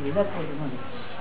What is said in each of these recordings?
ಇದಕ್ಕೆ ನೋಡಿ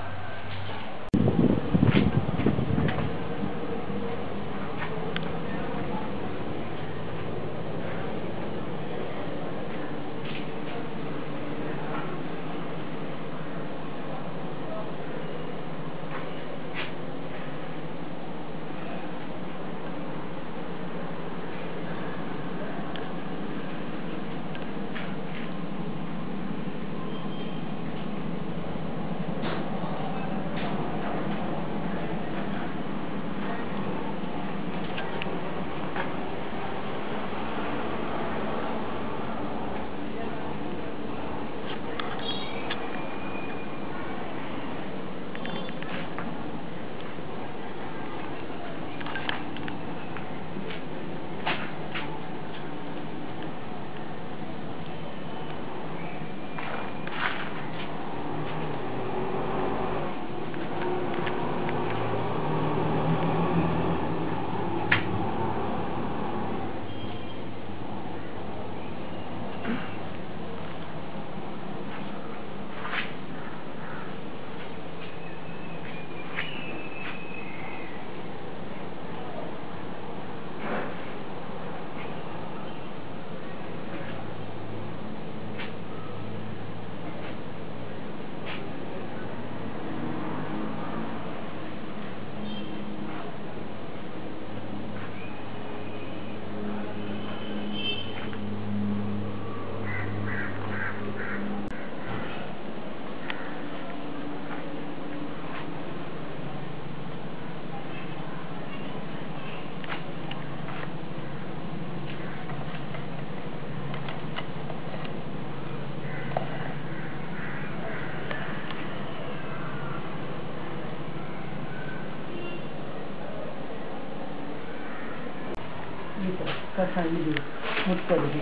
ಈ ಥರ ಕಸ ಇದು ಮುಟ್ಕೊಳ್ಳಿ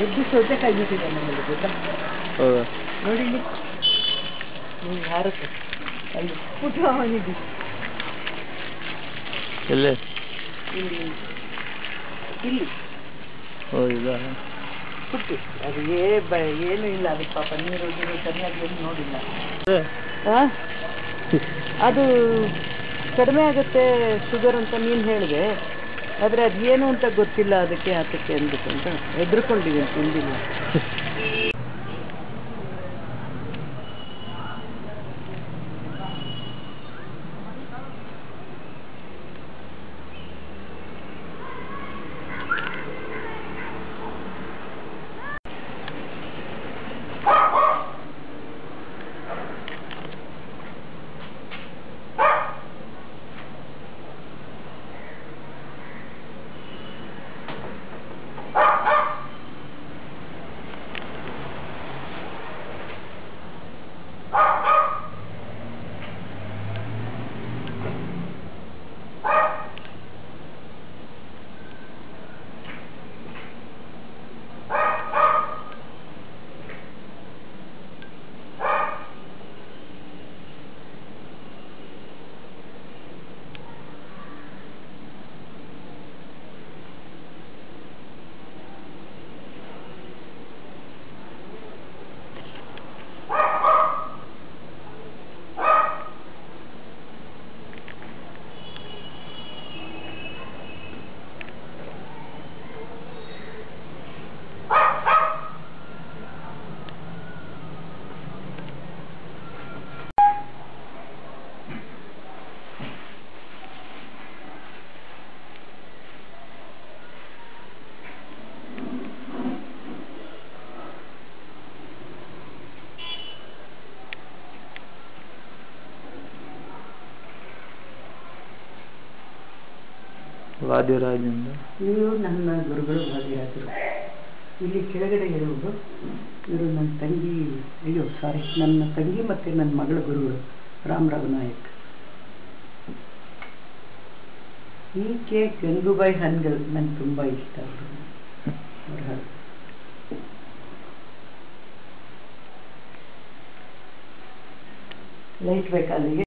ಎದ್ದು ಸೌತೆಕಾಯಿ ಬಿಟ್ಟಿದೆ ನಮ್ಮಲ್ಲಿ ಗೊತ್ತಾ ಹೌದಾ ನೋಡಿ ಇಲ್ಲಿ ನೀವು ಹಾರಕ್ಕೆ ಅಲ್ಲಿ ಪುಟ್ಟ ಮನಿದ್ದು ಎಲ್ಲೇ ಇಲ್ಲಿ ಇಲ್ಲಿ ಹೌದಾ ಪುಟ್ಟಿ ಅದು ಏ ಬ ಏನು ಇಲ್ಲ ಅದಕ್ಕೆ ಪಾಪ ನೀರು ನೀರು ಸರಿಯಾಗಿ ಏನು ನೋಡಿಲ್ಲ ಆ? ಅದು ಕಡಿಮೆ ಆಗುತ್ತೆ ಶುಗರ್ ಅಂತ ನೀನು ಹೇಳಿದೆ ಆದರೆ ಅದು ಏನು ಅಂತ ಗೊತ್ತಿಲ್ಲ ಅದಕ್ಕೆ ಅದಕ್ಕೆ ಅಂದ್ಬಿಟ್ಟು ಅಂತ ಹೆದರ್ಕೊಂಡಿದ್ದೀನಿ ತಿಂದಿಲ್ಲ ವಾದ್ಯರಾಜಂದ ಇವರು ನನ್ನ ಗುರುಗಳು ಭಾಗಿಯಾದರು ಇಲ್ಲಿ ಕೆಳಗಡೆ ಇರುವುದು ಇವರು ನನ್ನ ತಂಗಿ ಅಯ್ಯೋ ಸಾರಿ ನನ್ನ ತಂಗಿ ಮತ್ತು ನನ್ನ ಮಗಳ ಗುರುಗಳು ರಾಮರಾವ್ ನಾಯಕ್ ಈಕೆ ಗಂಗೂಬಾಯಿ ಹನ್ಗಲ್ ನಂಗೆ ತುಂಬ ಇಷ್ಟ ಅವರು ಅವ್ರ ಹಾಡು ಲೈಟ್ ಬೇಕಾ ಅಲ್ಲಿಗೆ